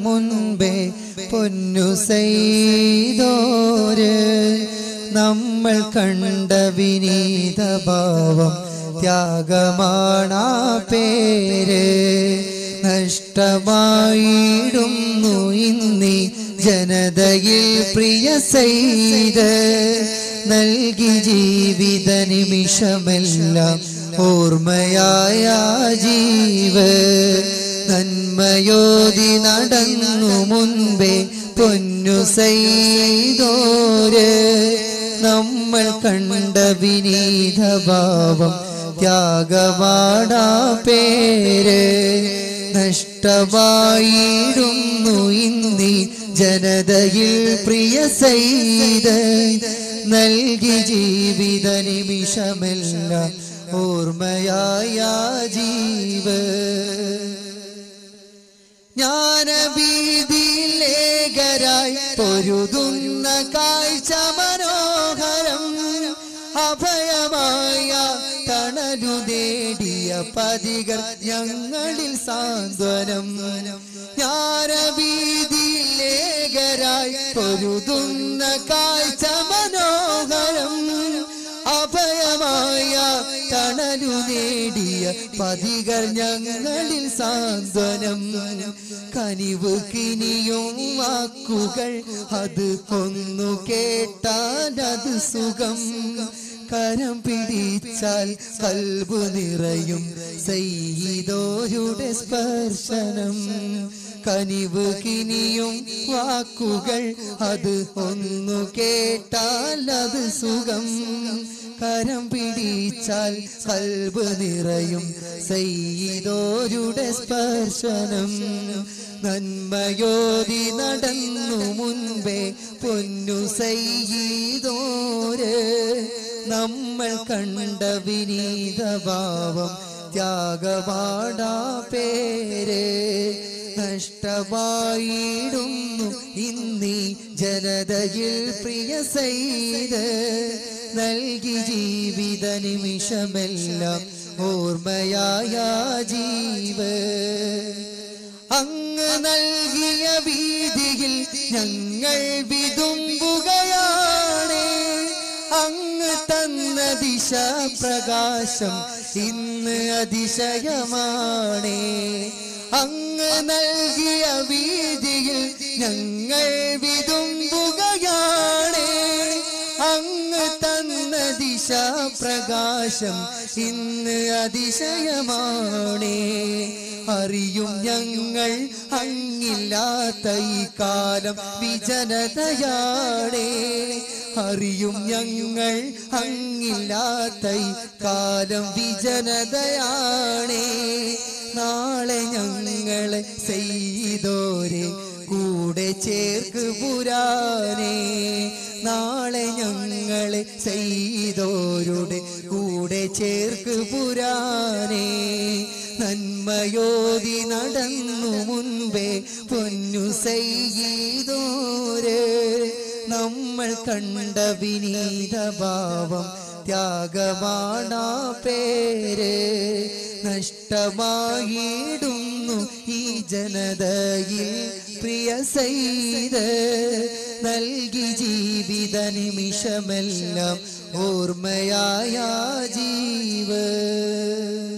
മുൻപേ പൊന്നു ചെയ്തോര് നമ്മൾ കണ്ട വിനീതഭാവം ത്യാഗമാണാ പേര് നഷ്ടമായിടുന്നു ഇന്നീ ജനതയിൽ പ്രിയ ചെയ്ത് നൽകി ജീവിത നിമിഷമെല്ലാം ഓർമ്മയായ ജീവ നന്മയോതി നടന്നു മുൻപേ പൊന്നു ചെയ്തോര് നമ്മൾ കണ്ട വിനീതഭാവം ത്യാഗമാടാ പേര് നഷ്ടമായിടുന്നു ഇന്നീ ജനതയിൽ പ്രിയ ചെയ്ത് നൽകി ജീവിത നിമിഷമെല്ലാം ഓർമ്മയായ ജീവ ജ്ഞാനഭീതിയിലേകരായി പൊരുതുന്ന കാഴ്ച മനോഹരം അഭയമായ തണലു നേടിയ പതികൾ ഞങ്ങളിൽ സാന്ത്വനം ജ്ഞാനഭീതിയിലേകരായി പൊരുതുന്ന കാഴ്ച മനോഹരം അഭയമായ തണലു നേടിയ പതികൾ ഞങ്ങളിൽ സാന്ത്വനം കനിവ് കിനിയും വാക്കുകൾ അത് ഒന്നു കേട്ടാൽ അത് സുഖം കരം പിടിച്ചാൽ കൽബു നിറയും ചെയ്തോരുടെ സ്പർശനം കനിവ് കിനിയും വാക്കുകൾ അത് ഒന്നു കേട്ടാൽ അത് സുഖം കരം പിടിച്ചാൽ കൽബ് നിറയും ചെയ്തോരുടെ സ്പർശനം നന്മയോതി നടന്നു മുൻപേ പൊന്നു ചെയ്തോര് നമ്മൾ കണ്ട വിനീതഭാവം ത്യാഗപാടാ പേര് നഷ്ടമായിടുന്നു ഇന്നീ ജനതയിൽ പ്രിയ ചെയ്ത് നൽകി ജീവിത നിമിഷമെല്ലാം ഓർമ്മയായ ജീവ അങ്ങ് നൽകിയ വീതിയിൽ ഞങ്ങൾ വിതുമ്പുകയാണ് അങ്ങ് തന്ന ദിശ പ്രകാശം ഇന്ന് അതിശയമാണ് അങ്ങ് നൽകിയ വീതിയിൽ ഞങ്ങൾ വിതുമ്പുകയാണ് അങ്ങ് തന്ന ദിശ പ്രകാശം ഇന്ന് അതിശയമാണ് അറിയും ഞങ്ങൾ അങ്ങില്ലാത്ത ഈ കാലം വിജനതയാണ് അറിയും ഞങ്ങൾ അങ്ങില്ലാത്ത ഈ കാലം വിജനതയാണ് നാളെ ഞങ്ങളെ ചെയ്തോരെ കൂടെ ചേർക്ക് പുരാനേ നാളെ ഞങ്ങളെ ചെയ്തോരുടെ കൂടെ ചേർക്ക് പുരാനേ നന്മയോതി നടന്നു മുൻപേ പൊന്നു ചെയ്തോര് നമ്മൾ കണ്ട വിനീതഭാവം ത്യാഗമാണാ പേര് നഷ്ടമായിടുന്നു ഈ ജനതയിൽ പ്രിയ ചെയ്ത് നൽകി ജീവിത നിമിഷമെല്ലാം ഓർമ്മയായ ജീവ